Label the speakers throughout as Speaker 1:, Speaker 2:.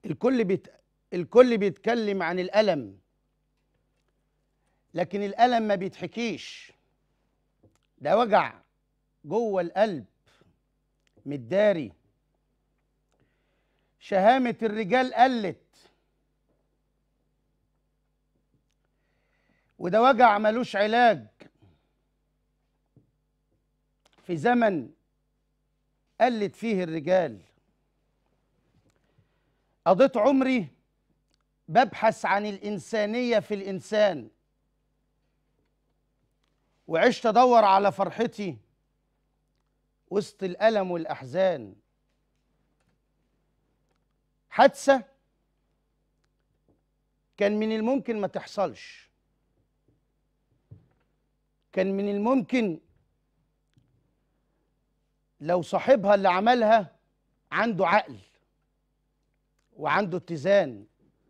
Speaker 1: الكل بيت... الكل بيتكلم عن الألم لكن الألم ما بيتحكيش ده وجع جوه القلب متداري شهامة الرجال قلت وده وجع ملوش علاج في زمن قلت فيه الرجال قضيت عمري ببحث عن الإنسانية في الإنسان وعشت أدور على فرحتي وسط الألم والأحزان حادثة كان من الممكن ما تحصلش كان من الممكن لو صاحبها اللي عملها عنده عقل وعنده اتزان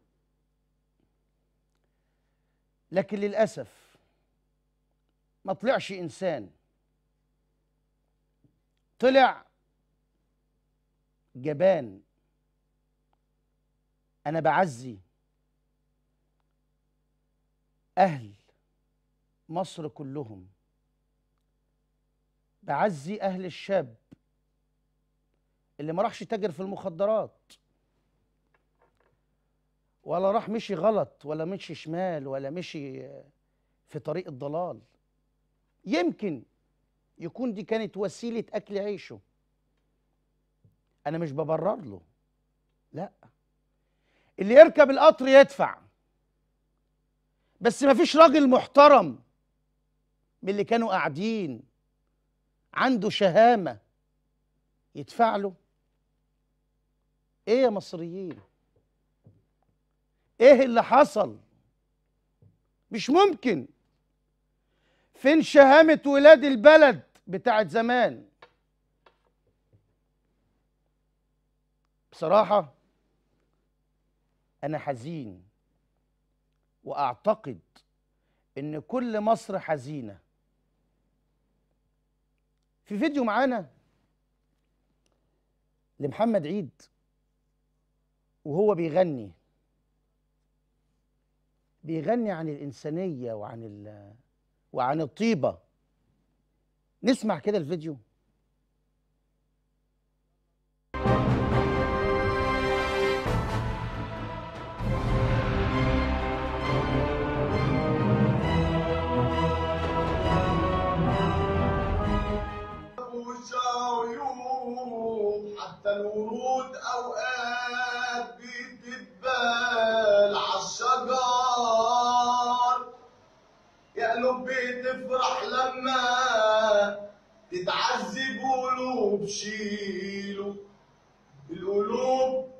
Speaker 1: لكن للأسف ما طلعش إنسان طلع جبان أنا بعزي أهل مصر كلهم بعزي أهل الشاب اللي ما راحش تاجر في المخدرات ولا راح مشي غلط ولا مشي شمال ولا مشي في طريق الضلال يمكن يكون دي كانت وسيلة أكل عيشه أنا مش ببرر له لا اللي يركب القطر يدفع بس مفيش راجل محترم من اللي كانوا قاعدين عنده شهامة يدفع له ايه يا مصريين ايه اللي حصل مش ممكن فين شهامة ولاد البلد بتاعت زمان بصراحة أنا حزين وأعتقد إن كل مصر حزينة في فيديو معانا لمحمد عيد وهو بيغني بيغني عن الإنسانية وعن ال وعن الطيبة نسمع كده الفيديو
Speaker 2: وش عيوب حتى الورود اوقات بتتبال عالشجر يا قلوب بتفرح لما تتعذب قلوب شيلوا القلوب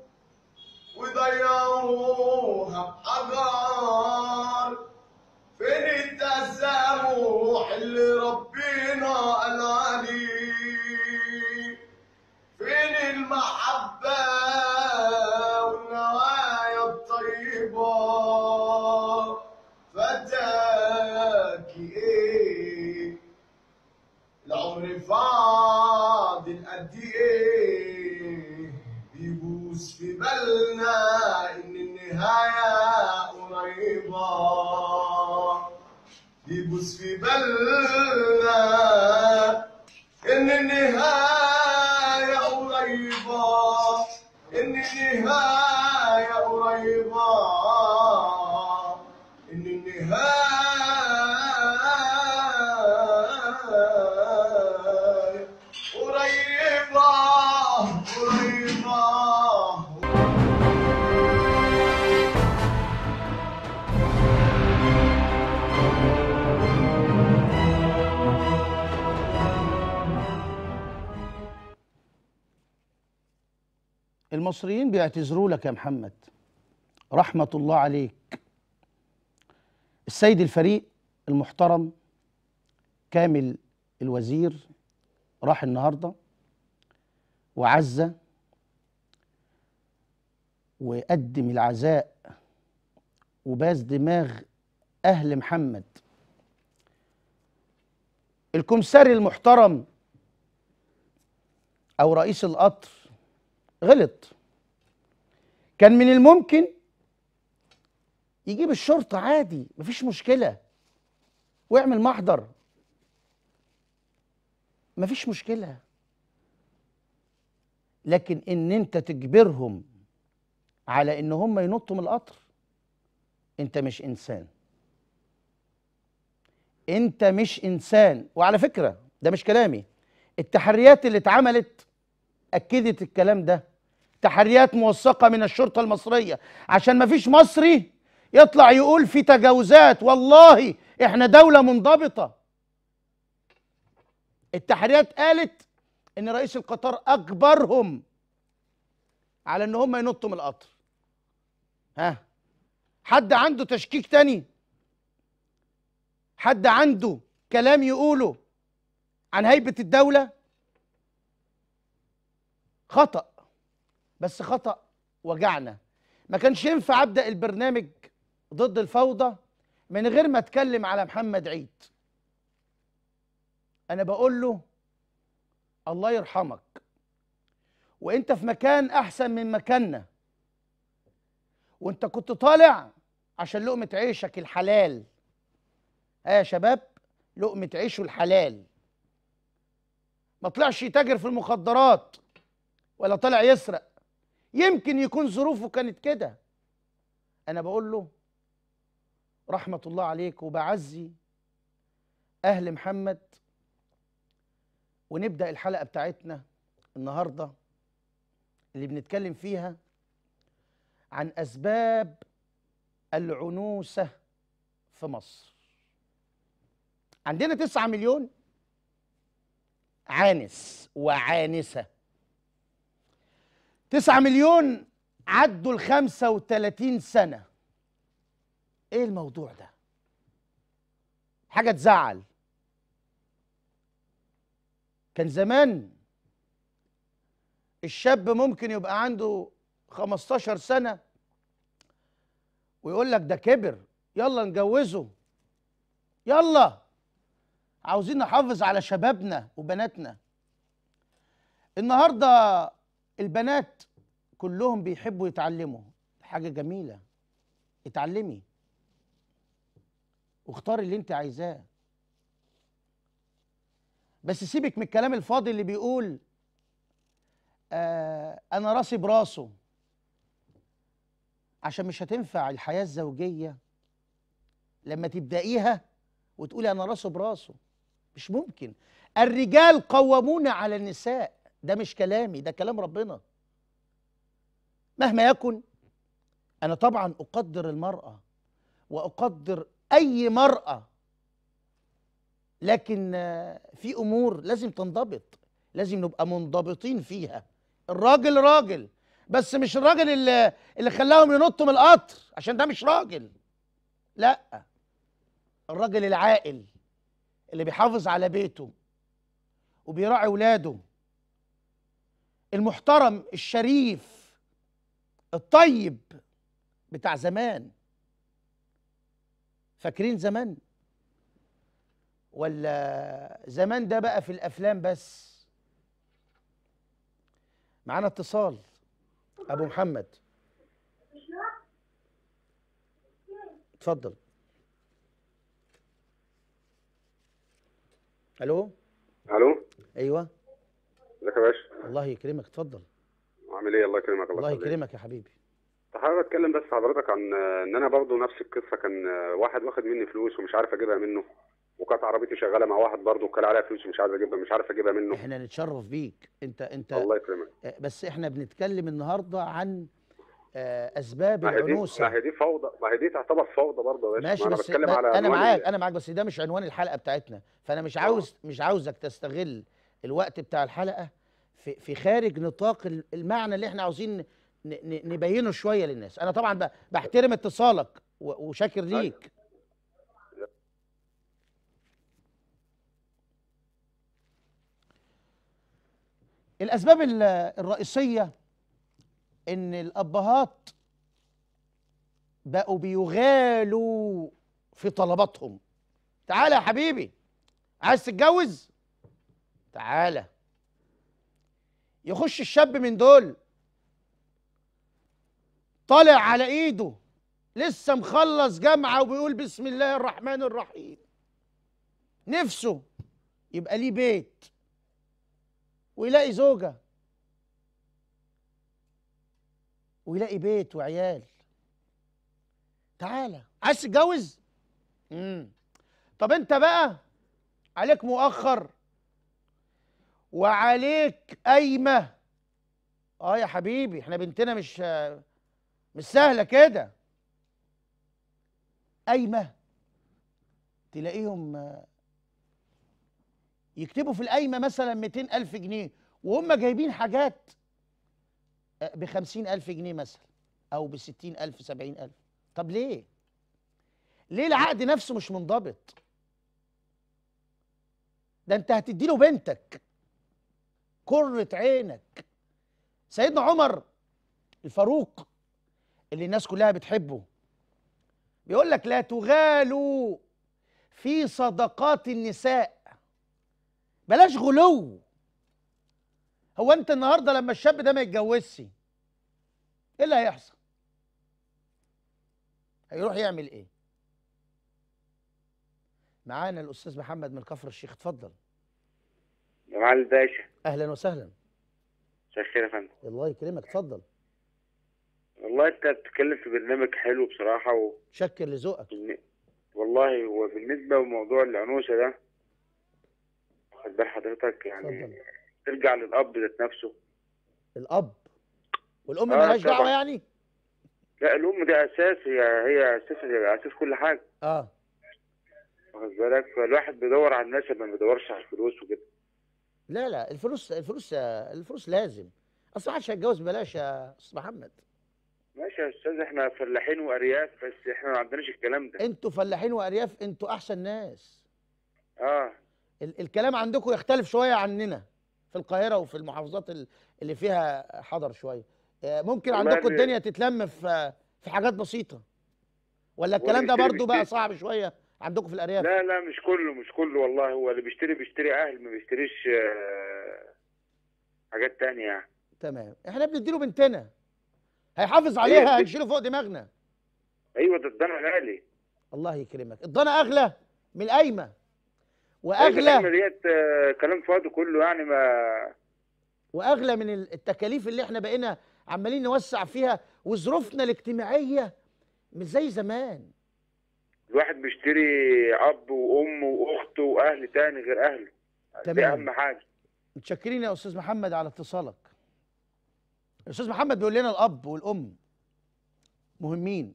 Speaker 2: وضيعوها بحجر فين التسامح اللي ربنا قال عليه فين المحبة والنوايا الطيبة فتاكي ايه العمر فاضل قد ايه بيبوس في بالنا ان النهاية قريبة بيبوس في بالنا ان النهاية قريبة ان النهاية قريبة ان النهاية قريبة قريبة
Speaker 1: المصريين بيعتذروا لك يا محمد رحمة الله عليك السيد الفريق المحترم كامل الوزير راح النهارده وعزى وقدم العزاء وباس دماغ أهل محمد الكمساري المحترم أو رئيس القطر غلط كان من الممكن يجيب الشرطه عادي مفيش مشكله ويعمل محضر مفيش مشكله لكن ان انت تجبرهم على ان هم ينطوا من القطر انت مش انسان انت مش انسان وعلى فكره ده مش كلامي التحريات اللي اتعملت اكدت الكلام ده تحريات موثقه من الشرطه المصريه عشان ما فيش مصري يطلع يقول في تجاوزات والله احنا دوله منضبطه التحريات قالت ان رئيس القطار اجبرهم على ان هم ينطوا من القطر ها حد عنده تشكيك تاني حد عنده كلام يقوله عن هيبة الدولة خطأ بس خطأ وجعنا ما كانش ينفع أبدأ البرنامج ضد الفوضى من غير ما أتكلم على محمد عيد أنا بقول له الله يرحمك وانت في مكان احسن من مكاننا وانت كنت طالع عشان لقمة عيشك الحلال ها يا شباب لقمة عيشه الحلال ما طلعش يتاجر في المخدرات ولا طلع يسرق يمكن يكون ظروفه كانت كده انا بقول له رحمة الله عليك وبعزي اهل محمد ونبدأ الحلقة بتاعتنا النهارده اللي بنتكلم فيها عن اسباب العنوسه في مصر عندنا تسعة مليون عانس وعانسة تسعة مليون عدوا الخمسة وتلاتين سنة ايه الموضوع ده حاجة تزعل كان زمان الشاب ممكن يبقى عنده 15 سنة ويقول لك ده كبر يلا نجوزه يلا عاوزين نحافظ على شبابنا وبناتنا النهارده البنات كلهم بيحبوا يتعلموا حاجة جميلة اتعلمي واختاري اللي انت عايزاه بس سيبك من الكلام الفاضي اللي بيقول آه انا راسي براسه عشان مش هتنفع الحياه الزوجيه لما تبدايها وتقولي انا راسه براسه مش ممكن الرجال قوامون على النساء ده مش كلامي ده كلام ربنا مهما يكن انا طبعا اقدر المراه واقدر اي مراه لكن آه، في امور لازم تنضبط لازم نبقى منضبطين فيها الراجل راجل بس مش الراجل اللي اللي خلاهم ينطوا من القطر عشان ده مش راجل لا الراجل العاقل اللي بيحافظ على بيته وبيراعي ولاده المحترم الشريف الطيب بتاع زمان فاكرين زمان ولا زمان ده بقى في الافلام بس معانا اتصال ابو محمد اتفضل الو
Speaker 3: الو
Speaker 1: ايوه
Speaker 3: ازيك يا باشا
Speaker 1: الله يكرمك اتفضل
Speaker 3: عامل ايه الله يكرمك
Speaker 1: الله
Speaker 3: يخليك.
Speaker 1: يكرمك يا حبيبي
Speaker 3: كنت حابب اتكلم بس حضرتك عن آه، ان انا برضو نفس القصه كان آه، واحد واخد مني فلوس ومش عارف اجيبها منه وكانت عربيتي شغاله مع واحد برضو وكان عليها فلوس ومش عارف اجيبها مش عارف اجيبها منه
Speaker 1: احنا نتشرف بيك انت انت
Speaker 3: الله يكرمك
Speaker 1: آه، بس احنا بنتكلم النهارده عن آه، اسباب
Speaker 3: ما هي دي
Speaker 1: العنوسه
Speaker 3: ما هي دي فوضى ما هي دي تعتبر فوضى برضه يا باشا
Speaker 1: ماشي
Speaker 3: ما انا
Speaker 1: بس
Speaker 3: بتكلم
Speaker 1: ب-
Speaker 3: على
Speaker 1: انا
Speaker 3: عنوان
Speaker 1: معاك
Speaker 3: ال-
Speaker 1: انا معاك بس ده مش عنوان الحلقه بتاعتنا فانا مش عاوز مش عاوزك تستغل الوقت بتاع الحلقه في في خارج نطاق ال- المعنى اللي احنا عاوزين ن- ن- نبينه شويه للناس انا طبعا ب- بحترم اتصالك و- وشاكر ليك الاسباب ال- الرئيسيه ان الابهات بقوا بيغالوا في طلباتهم تعالى يا حبيبي عايز تتجوز تعالى يخش الشاب من دول طالع على ايده لسه مخلص جامعه وبيقول بسم الله الرحمن الرحيم نفسه يبقى ليه بيت ويلاقي زوجه ويلاقي بيت وعيال تعالى عايز تتجوز امم طب انت بقى عليك مؤخر وعليك قايمه اه يا حبيبي احنا بنتنا مش مش سهله كده قايمه تلاقيهم آه، يكتبوا في القايمه مثلا 200 الف جنيه وهم جايبين حاجات ب 50 الف جنيه مثلا او ب 60 الف 70 الف طب ليه ليه العقد نفسه مش منضبط ده انت هتدي له بنتك كرة عينك سيدنا عمر الفاروق اللي الناس كلها بتحبه بيقول لك لا تغالوا في صدقات النساء بلاش غلو هو انت النهارده لما الشاب ده ما يتجوزش ايه اللي هيحصل هيروح يعمل ايه معانا الاستاذ محمد من كفر الشيخ اتفضل
Speaker 4: يا معالي الباشا
Speaker 1: اهلا وسهلا
Speaker 4: مساء الخير يا فندم
Speaker 1: الله يكرمك اتفضل
Speaker 4: والله انت بتتكلم في برنامج حلو بصراحة و...
Speaker 1: شكر لذوقك
Speaker 4: والله وبالنسبة لموضوع العنوسة ده واخد بال حضرتك يعني
Speaker 1: اتفضل
Speaker 4: ترجع للأب ذات نفسه
Speaker 1: الاب والام
Speaker 4: آه،
Speaker 1: مالهاش
Speaker 4: طبعا.
Speaker 1: دعوه يعني
Speaker 4: لا الأم دي أساس هي هي أساس هي أساس كل حاجة
Speaker 1: اه
Speaker 4: واخد بالك فالواحد بيدور على الناس ما بيدورش على الفلوس وكده
Speaker 1: لا لا الفلوس الفلوس الفلوس لازم اصل محدش هيتجوز ببلاش يا استاذ محمد
Speaker 4: ماشي يا أستاذ احنا فلاحين وأرياف بس احنا ما عندناش الكلام ده
Speaker 1: انتوا فلاحين وارياف انتوا احسن ناس
Speaker 4: اه
Speaker 1: ال الكلام عندكم يختلف شويه عننا في القاهره وفي المحافظات ال- اللي فيها حضر شويه آه، ممكن
Speaker 4: والله
Speaker 1: عندكم
Speaker 4: ال-
Speaker 1: الدنيا تتلم في في حاجات بسيطه ولا
Speaker 4: هو
Speaker 1: الكلام ده
Speaker 4: بيشتري
Speaker 1: برضو بقى
Speaker 4: بيشتري.
Speaker 1: صعب شويه عندكم في الارياف
Speaker 4: لا لا مش كله مش كله والله هو اللي بيشتري بيشتري أهل ما بيشتريش آه، حاجات تانية يعني
Speaker 1: تمام احنا بنديله بنتنا هيحافظ عليها
Speaker 4: دي-
Speaker 1: هنشيله فوق دماغنا
Speaker 4: ايوه ده الضنا غالي
Speaker 1: الله يكرمك الضنا اغلى من القايمه
Speaker 4: القايمة
Speaker 1: واغلى
Speaker 4: ديت آه، كلام فاضي كله يعني ما
Speaker 1: واغلى من ال- التكاليف اللي احنا بقينا عمالين نوسع فيها وظروفنا الاجتماعيه مش زي زمان
Speaker 4: الواحد بيشتري اب وام واخت واهل تاني غير اهله دي
Speaker 1: تمام.
Speaker 4: اهم حاجه
Speaker 1: متشكرين يا استاذ محمد على اتصالك الاستاذ محمد بيقول لنا الاب والام مهمين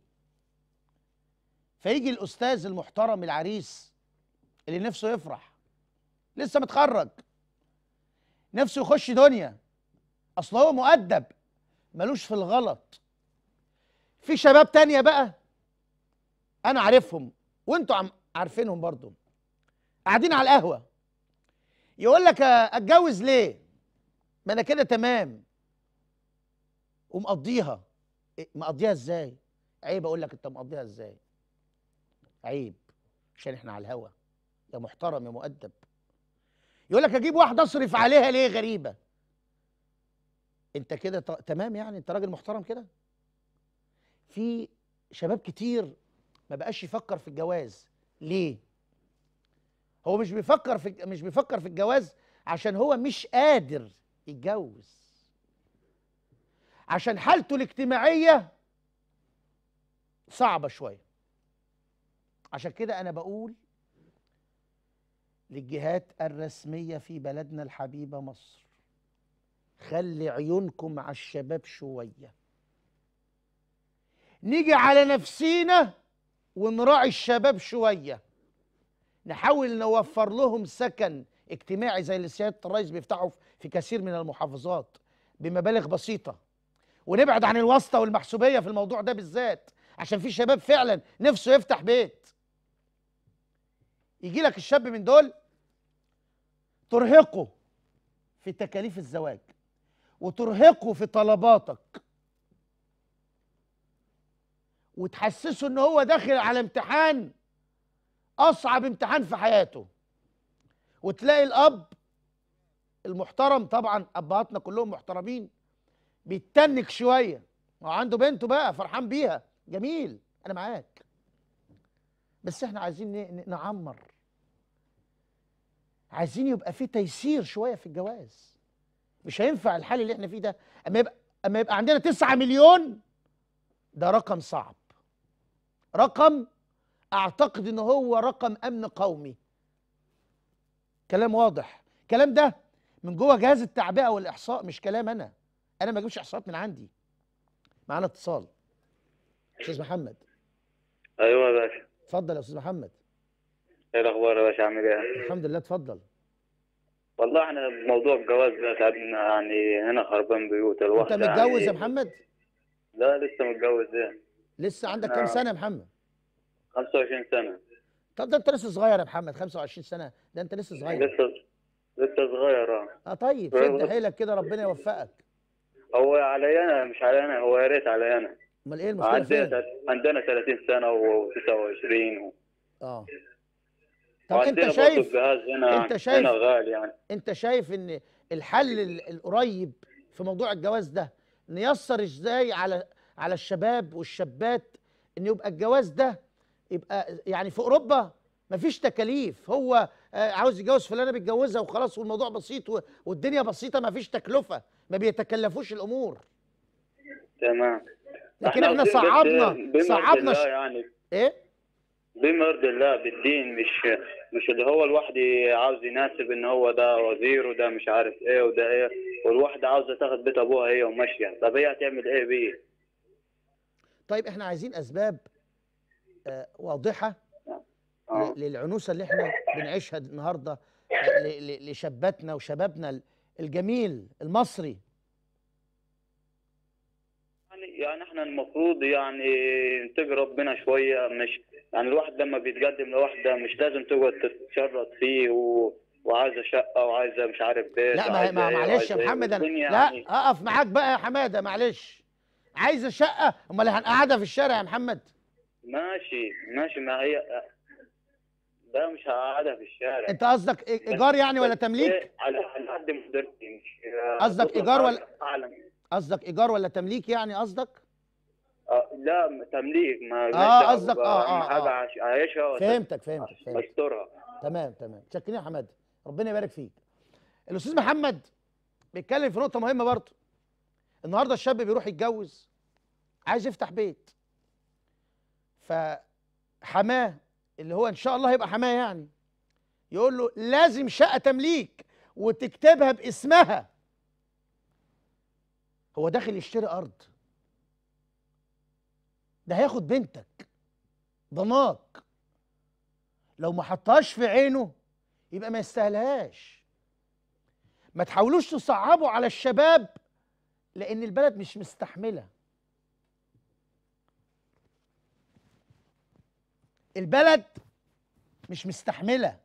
Speaker 1: فيجي الاستاذ المحترم العريس اللي نفسه يفرح لسه متخرج نفسه يخش دنيا اصل هو مؤدب ملوش في الغلط في شباب تانية بقى انا عارفهم وانتوا عم عارفينهم برضو قاعدين على القهوه يقول لك اتجوز ليه ما انا كده تمام ومقضيها إيه، مقضيها ازاي عيب اقول لك انت مقضيها ازاي عيب عشان احنا على الهوا يا محترم يا مؤدب يقول لك اجيب واحده اصرف عليها ليه غريبه انت كده ط- تمام يعني انت راجل محترم كده في شباب كتير ما بقاش يفكر في الجواز ليه هو مش بيفكر في مش بيفكر في الجواز عشان هو مش قادر يتجوز عشان حالته الاجتماعيه صعبه شويه عشان كده انا بقول للجهات الرسميه في بلدنا الحبيبه مصر خلي عيونكم على الشباب شويه نيجي على نفسينا ونراعي الشباب شويه نحاول نوفر لهم سكن اجتماعي زي اللي سياده الرئيس بيفتحوا في كثير من المحافظات بمبالغ بسيطه ونبعد عن الواسطه والمحسوبيه في الموضوع ده بالذات عشان في شباب فعلا نفسه يفتح بيت يجي لك الشاب من دول ترهقه في تكاليف الزواج وترهقه في طلباتك وتحسسه ان هو داخل على امتحان اصعب امتحان في حياته وتلاقي الاب المحترم طبعا ابهاتنا كلهم محترمين بيتنك شويه هو عنده بنته بقى فرحان بيها جميل انا معاك بس احنا عايزين ن- ن- نعمر عايزين يبقى في تيسير شويه في الجواز مش هينفع الحال اللي احنا فيه ده اما يبقى اما يبقى عندنا 9 مليون ده رقم صعب رقم اعتقد ان هو رقم امن قومي كلام واضح الكلام ده من جوه جهاز التعبئه والاحصاء مش كلام انا انا ما اجيبش احصاءات من عندي معانا اتصال استاذ محمد
Speaker 5: ايوه يا باشا
Speaker 1: اتفضل يا استاذ محمد
Speaker 5: ايه الاخبار يا باشا عامل ايه
Speaker 1: الحمد لله اتفضل
Speaker 5: والله احنا موضوع الجواز ده تعبنا يعني هنا خربان بيوت الواحد
Speaker 1: انت متجوز يا
Speaker 5: يعني
Speaker 1: محمد
Speaker 5: لا لسه متجوز ايه
Speaker 1: لسه عندك
Speaker 5: نعم.
Speaker 1: كام سنه يا محمد
Speaker 5: 25 سنه
Speaker 1: طب ده انت لسه صغير يا محمد 25 سنه ده انت لسه صغير
Speaker 5: لسه لسه صغير اه
Speaker 1: اه طيب شد حيلك كده ربنا يوفقك
Speaker 5: هو علي انا مش علي انا هو يا ريت علي انا
Speaker 1: امال ايه المشكله
Speaker 5: عندنا
Speaker 1: فين
Speaker 5: تل- عندنا 30 سنه و29 و...
Speaker 1: اه طب انت
Speaker 5: وعندنا برضه
Speaker 1: شايف
Speaker 5: الجهاز هنا
Speaker 1: انت شايف-
Speaker 5: هنا غالي يعني
Speaker 1: انت شايف ان الحل ال- القريب في موضوع الجواز ده نيسر ازاي على على الشباب والشابات ان يبقى الجواز ده يبقى يعني في اوروبا مفيش تكاليف هو آه، عاوز يتجوز فلانه بيتجوزها وخلاص والموضوع بسيط و- والدنيا بسيطه مفيش تكلفه ما بيتكلفوش الامور
Speaker 5: تمام
Speaker 1: لكن احنا
Speaker 5: عاوزين بس
Speaker 1: صعبنا
Speaker 5: بما
Speaker 1: صعبنا
Speaker 5: الله
Speaker 1: ش...
Speaker 5: يعني
Speaker 1: ايه
Speaker 5: بما يرضي الله بالدين مش مش اللي هو الواحد عاوز يناسب ان هو ده وزير وده مش عارف ايه وده ايه والواحدة عاوزة تاخد بيت ابوها هي وماشية طب هي هتعمل ايه بيه؟
Speaker 1: طيب احنا عايزين اسباب آه، واضحه
Speaker 5: اه
Speaker 1: ل- للعنوسه اللي احنا بنعيشها النهارده آه، ل- ل- لشاباتنا وشبابنا ال- الجميل المصري
Speaker 5: يعني يعني احنا المفروض يعني نتقي ربنا شوية مش يعني الواحد لما بيتقدم لواحدة مش لازم تقعد تتشرط فيه و... وعايزة شقة وعايزة مش عارف بيت
Speaker 1: لا ما,
Speaker 5: وعايزة
Speaker 1: ما
Speaker 5: إيه
Speaker 1: معلش يا
Speaker 5: وعايزة إيه.
Speaker 1: محمد انا
Speaker 5: والدنيا
Speaker 1: لا
Speaker 5: يعني
Speaker 1: اقف معاك بقى يا حماده معلش عايزه شقه امال هنقعدها في الشارع يا محمد
Speaker 5: ماشي ماشي ما هي ده مش هقعدها في الشارع
Speaker 1: انت قصدك إي- ايجار يعني ولا
Speaker 5: بس
Speaker 1: تمليك
Speaker 5: إيه، على على قد مقدرتي مش
Speaker 1: قصدك
Speaker 5: تطلب
Speaker 1: إيجار ولا-
Speaker 5: اعلى
Speaker 1: قصدك ايجار ولا تمليك يعني قصدك
Speaker 5: آه لا تمليك ما
Speaker 1: آه، قصدك آه، آه،
Speaker 5: حاجه
Speaker 1: آه.
Speaker 5: عايش- عايشها
Speaker 1: فهمتك فهمتك فهمتك
Speaker 5: استرها
Speaker 1: تمام تمام شكرين يا حماده ربنا يبارك فيك الاستاذ محمد بيتكلم في نقطه مهمه برضه النهارده الشاب بيروح يتجوز عايز يفتح بيت فحماه اللي هو ان شاء الله هيبقى حماه يعني يقول له لازم شقه تمليك وتكتبها باسمها هو داخل يشتري ارض ده هياخد بنتك ضناك لو ما حطهاش في عينه يبقى ما يستاهلهاش ما تحاولوش تصعبوا على الشباب لان البلد مش مستحمله البلد مش مستحمله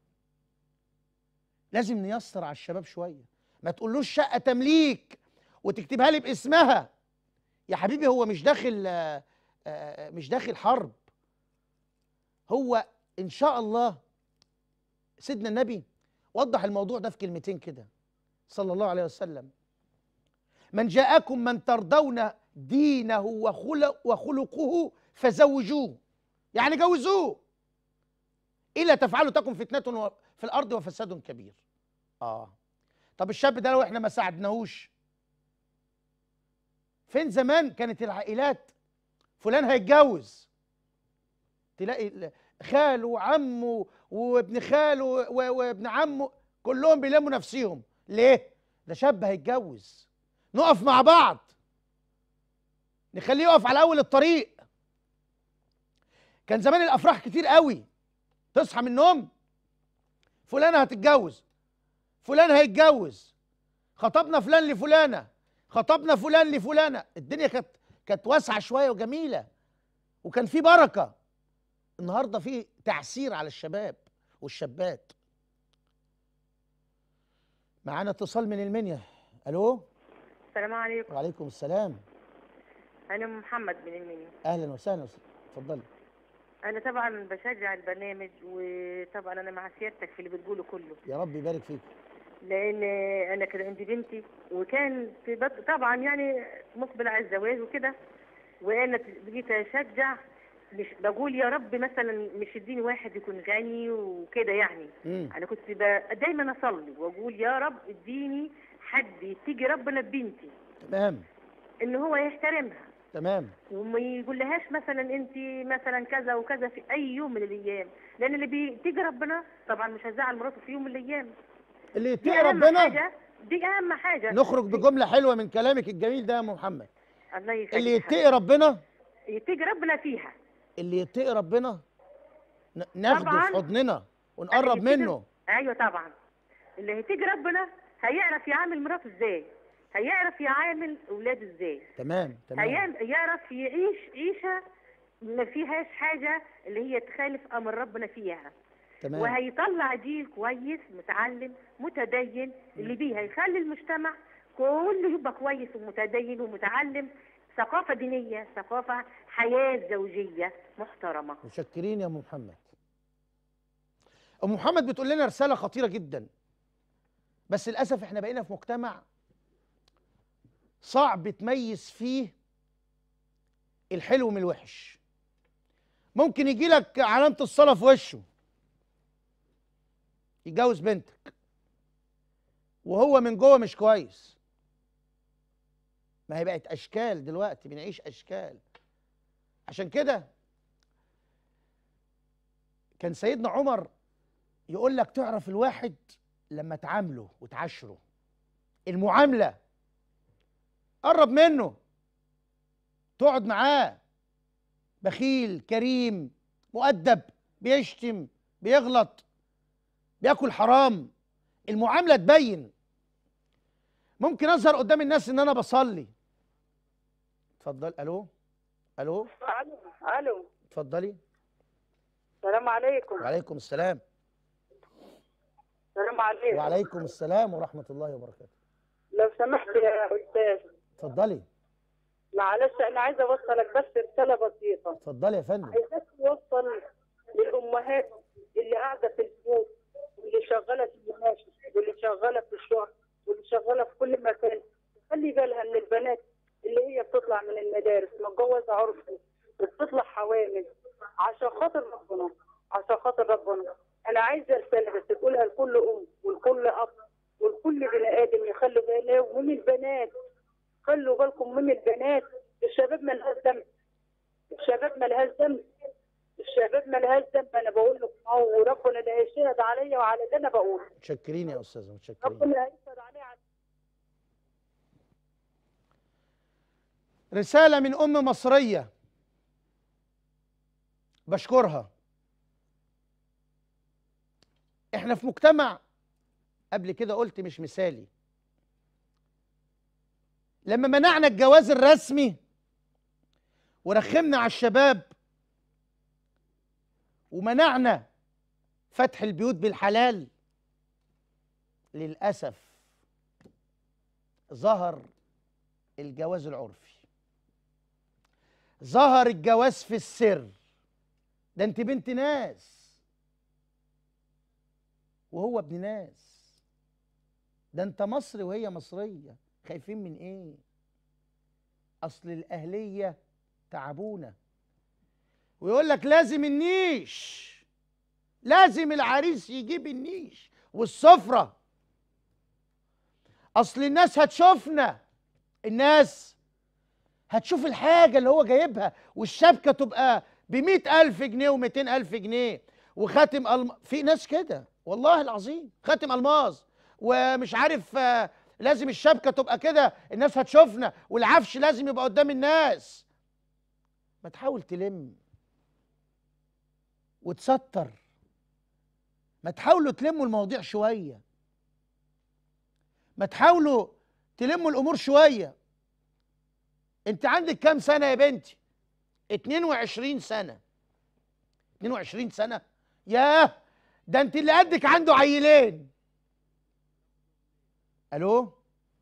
Speaker 1: لازم نيسر على الشباب شويه ما تقولوش شقه تمليك وتكتبها لي باسمها يا حبيبي هو مش داخل آه، آه، مش داخل حرب هو ان شاء الله سيدنا النبي وضح الموضوع ده في كلمتين كده صلى الله عليه وسلم من جاءكم من ترضون دينه وخلق وخلقه فزوجوه يعني جوزوه الا تفعلوا تكن فتنه في الارض وفساد كبير اه طب الشاب ده لو احنا ما ساعدناهوش فين زمان كانت العائلات فلان هيتجوز تلاقي ال- خاله وعمه وابن خاله و- وابن عمه كلهم بيلموا نفسيهم ليه ده شاب هيتجوز نقف مع بعض نخليه يقف على اول الطريق كان زمان الافراح كتير قوي تصحى من النوم فلانه هتتجوز فلان هيتجوز خطبنا فلان لفلانه خطبنا فلان لفلانه الدنيا كانت كانت واسعه شويه وجميله وكان في بركه النهارده في تعسير على الشباب والشابات معانا اتصال من المنيا الو
Speaker 6: السلام عليكم
Speaker 1: وعليكم السلام
Speaker 6: انا أم محمد من المنيا
Speaker 1: اهلا وسهلا اتفضلي
Speaker 6: انا طبعا بشجع البرنامج وطبعا انا مع سيادتك في اللي بتقوله كله
Speaker 1: يا رب يبارك فيك
Speaker 6: لان انا كان عندي بنتي وكان في بط... طبعا يعني مقبل على الزواج وكده وانا بقيت اشجع مش بقول يا رب مثلا مش اديني واحد يكون غني وكده يعني
Speaker 1: مم.
Speaker 6: انا كنت ب... دايما اصلي واقول يا رب اديني حد يتقي ربنا ببنتي
Speaker 1: تمام
Speaker 6: ان هو يحترمها
Speaker 1: تمام
Speaker 6: وما يقولهاش مثلا انت مثلا كذا وكذا في اي يوم من الايام لان اللي بيتقي ربنا طبعا مش هيزعل مراته في يوم من الايام
Speaker 1: اللي
Speaker 6: دي
Speaker 1: يتقي
Speaker 6: اهم
Speaker 1: ربنا
Speaker 6: حاجه دي اهم حاجه
Speaker 1: نخرج بجمله حلوه من كلامك الجميل ده يا ام محمد
Speaker 6: الله يخليك
Speaker 1: اللي
Speaker 6: يا
Speaker 1: يتقي ربنا
Speaker 6: حبيبي. يتقي ربنا فيها
Speaker 1: اللي يتقي ربنا ن- ناخده
Speaker 6: طبعاً.
Speaker 1: في حضننا ونقرب
Speaker 6: يتقي-
Speaker 1: منه
Speaker 6: ايوه طبعا اللي هيتقي ربنا هيعرف يعامل مراته ازاي هيعرف يعامل اولاده ازاي
Speaker 1: تمام تمام
Speaker 6: هيعم- يعرف يعيش عيشه ما فيهاش حاجه اللي هي تخالف امر ربنا فيها
Speaker 1: تمام
Speaker 6: وهيطلع جيل كويس متعلم متدين اللي بيه هيخلي المجتمع كله يبقى كويس ومتدين ومتعلم ثقافة دينية ثقافة حياة زوجية محترمة
Speaker 1: متشكرين يا ام محمد ام محمد بتقول لنا رساله خطيره جدا بس للاسف احنا بقينا في مجتمع صعب تميز فيه الحلو من الوحش ممكن يجي لك علامه الصلاه في وشه يتجوز بنتك وهو من جوه مش كويس ما هي بقت اشكال دلوقتي بنعيش اشكال عشان كده كان سيدنا عمر يقول لك تعرف الواحد لما تعامله وتعاشره المعامله قرب منه تقعد معاه بخيل كريم مؤدب بيشتم بيغلط بياكل حرام المعامله تبين ممكن اظهر قدام الناس ان انا بصلي اتفضل الو الو
Speaker 7: الو الو
Speaker 1: اتفضلي
Speaker 7: السلام عليكم
Speaker 1: وعليكم السلام
Speaker 7: السلام عليكم
Speaker 1: وعليكم السلام ورحمه الله وبركاته
Speaker 7: لو سمحت يا استاذ
Speaker 1: اتفضلي
Speaker 7: معلش انا عايزه اوصلك بس رساله بسيطه
Speaker 1: اتفضلي يا فندم
Speaker 7: عايزاك توصل للامهات اللي قاعده في البيوت واللي شغاله في المناشد واللي شغاله في الشغل واللي شغاله في كل مكان خلي بالها من البنات اللي هي بتطلع من المدارس متجوزه عرفي وبتطلع حوامل عشان خاطر ربنا عشان خاطر ربنا انا عايزه رساله بس تقولها لكل ام ولكل اب ولكل بني ادم يخلوا باله من البنات خلوا بالكم من البنات الشباب ملهاش ذنب الشباب ملهاش ذنب الشباب ملهاش ذنب انا بقول لكم اهو وربنا اللي هيشهد عليا وعلى اللي انا بقوله
Speaker 1: متشكرين يا استاذه متشكرين
Speaker 7: ربنا هيشهد عليا على
Speaker 1: رساله من ام مصريه بشكرها احنا في مجتمع قبل كده قلت مش مثالي لما منعنا الجواز الرسمي ورخمنا على الشباب ومنعنا فتح البيوت بالحلال للاسف ظهر الجواز العرفي ظهر الجواز في السر ده انت بنت ناس وهو ابن ناس ده انت مصري وهي مصريه خايفين من ايه اصل الاهليه تعبونا ويقول لك لازم النيش لازم العريس يجيب النيش والسفره اصل الناس هتشوفنا الناس هتشوف الحاجه اللي هو جايبها والشبكه تبقى ب ألف جنيه و ألف جنيه وخاتم الم... في ناس كده والله العظيم خاتم الماظ ومش عارف آه، لازم الشبكه تبقى كده الناس هتشوفنا والعفش لازم يبقى قدام الناس ما تحاول تلم وتستر ما تحاولوا تلموا المواضيع شويه ما تحاولوا تلموا الامور شويه انت عندك كام سنه يا بنتي 22 سنه 22 سنه ياه ده انت اللي قدك عنده عيلين الو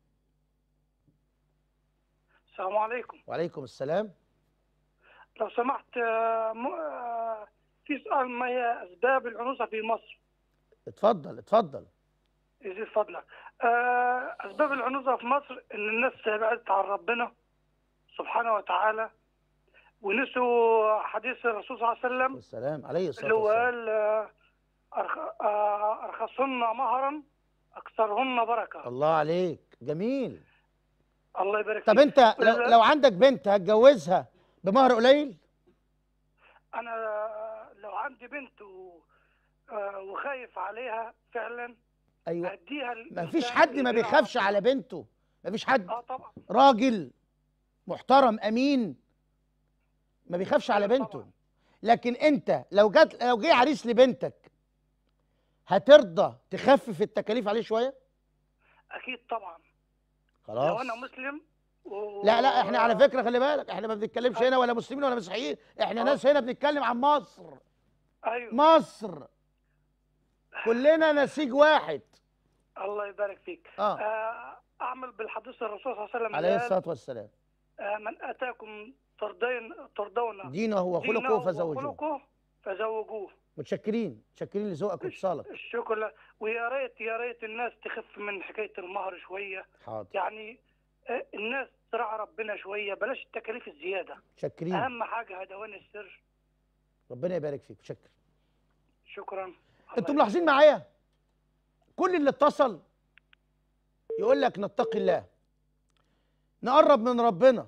Speaker 8: السلام عليكم
Speaker 1: وعليكم السلام
Speaker 8: لو سمحت آه، م- آه، في سؤال ما هي أسباب العنوسة في مصر
Speaker 1: اتفضل اتفضل
Speaker 8: يزيد فضلك آه، اسباب العنوزه في مصر ان الناس بعدت عن ربنا سبحانه وتعالى ونسوا حديث الرسول صلى الله عليه وسلم
Speaker 1: والسلام عليه الصلاه
Speaker 8: اللي هو
Speaker 1: والسلام
Speaker 8: قال آه، أرخ- آه، ارخصهن مهرا اكثرهن بركه
Speaker 1: الله عليك جميل
Speaker 8: الله يبارك
Speaker 1: طب
Speaker 8: فيك.
Speaker 1: انت لو,
Speaker 8: ولا-
Speaker 1: لو عندك بنت هتجوزها بمهر قليل
Speaker 8: انا لو عندي بنت و... آه، وخايف عليها فعلا
Speaker 1: ايوه
Speaker 8: اديها
Speaker 1: ما فيش حد ما بيخافش على بنته ما فيش حد
Speaker 8: اه طبعا
Speaker 1: راجل محترم امين ما بيخافش على
Speaker 8: أيوة
Speaker 1: بنته
Speaker 8: طبعاً.
Speaker 1: لكن انت لو جت لو جه عريس لبنتك هترضى تخفف التكاليف عليه شويه
Speaker 8: اكيد طبعا
Speaker 1: خلاص
Speaker 8: لو انا مسلم و...
Speaker 1: لا لا احنا على فكره خلي بالك احنا ما بنتكلمش هنا ولا مسلمين ولا مسيحيين احنا
Speaker 8: آه.
Speaker 1: ناس هنا بنتكلم عن مصر
Speaker 8: ايوه
Speaker 1: مصر كلنا نسيج واحد
Speaker 8: الله يبارك فيك
Speaker 1: اه
Speaker 8: آه، اعمل بالحديث الرسول صلى الله عليه وسلم
Speaker 1: عليه
Speaker 8: قال،
Speaker 1: الصلاه والسلام
Speaker 8: آه، من اتاكم ترضين ترضون
Speaker 1: دينه وخلقه
Speaker 8: دينه
Speaker 1: فزوجوه
Speaker 8: وخلقه فزوجوه
Speaker 1: متشكرين متشكرين لذوقك واتصالك
Speaker 8: الشكر لله. ويا ريت يا ريت الناس تخف من حكايه المهر شويه
Speaker 1: حاضر
Speaker 8: يعني آه، الناس تراعي ربنا شويه بلاش التكاليف الزياده
Speaker 1: متشكرين
Speaker 8: اهم حاجه هدوان السر
Speaker 1: ربنا يبارك فيك شكر
Speaker 8: شكرا
Speaker 1: انتم ملاحظين معايا كل اللي اتصل يقول لك نتقي الله نقرب من ربنا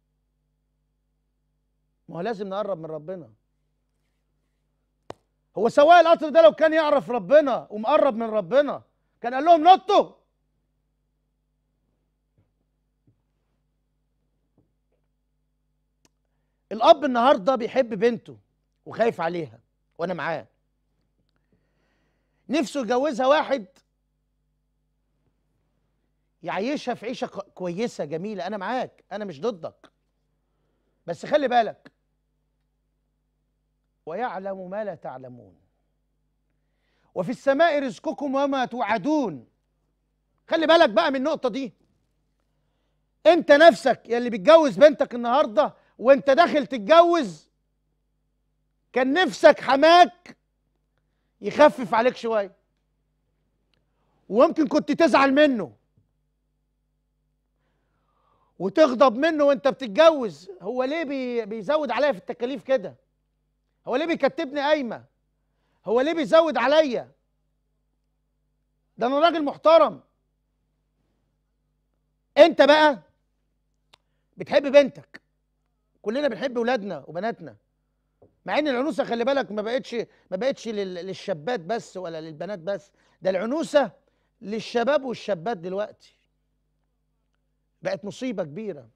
Speaker 1: ما هو لازم نقرب من ربنا هو سواق القطر ده لو كان يعرف ربنا ومقرب من ربنا كان قال لهم نطوا الاب النهارده بيحب بنته وخايف عليها وانا معاه نفسه يجوزها واحد يعيشها في عيشه ك- كويسه جميله انا معاك انا مش ضدك بس خلي بالك ويعلم ما لا تعلمون وفي السماء رزقكم وما توعدون خلي بالك بقى من النقطه دي انت نفسك يا اللي بتجوز بنتك النهارده وانت داخل تتجوز كان نفسك حماك يخفف عليك شويه وممكن كنت تزعل منه وتغضب منه وانت بتتجوز هو ليه بي بيزود عليا في التكاليف كده هو ليه بيكتبني قايمه هو ليه بيزود عليا ده انا راجل محترم انت بقى بتحب بنتك كلنا بنحب ولادنا وبناتنا مع ان العنوسه خلي بالك ما بقتش ما بقتش لل- للشابات بس ولا للبنات بس ده العنوسه للشباب والشابات دلوقتي بقت مصيبه كبيره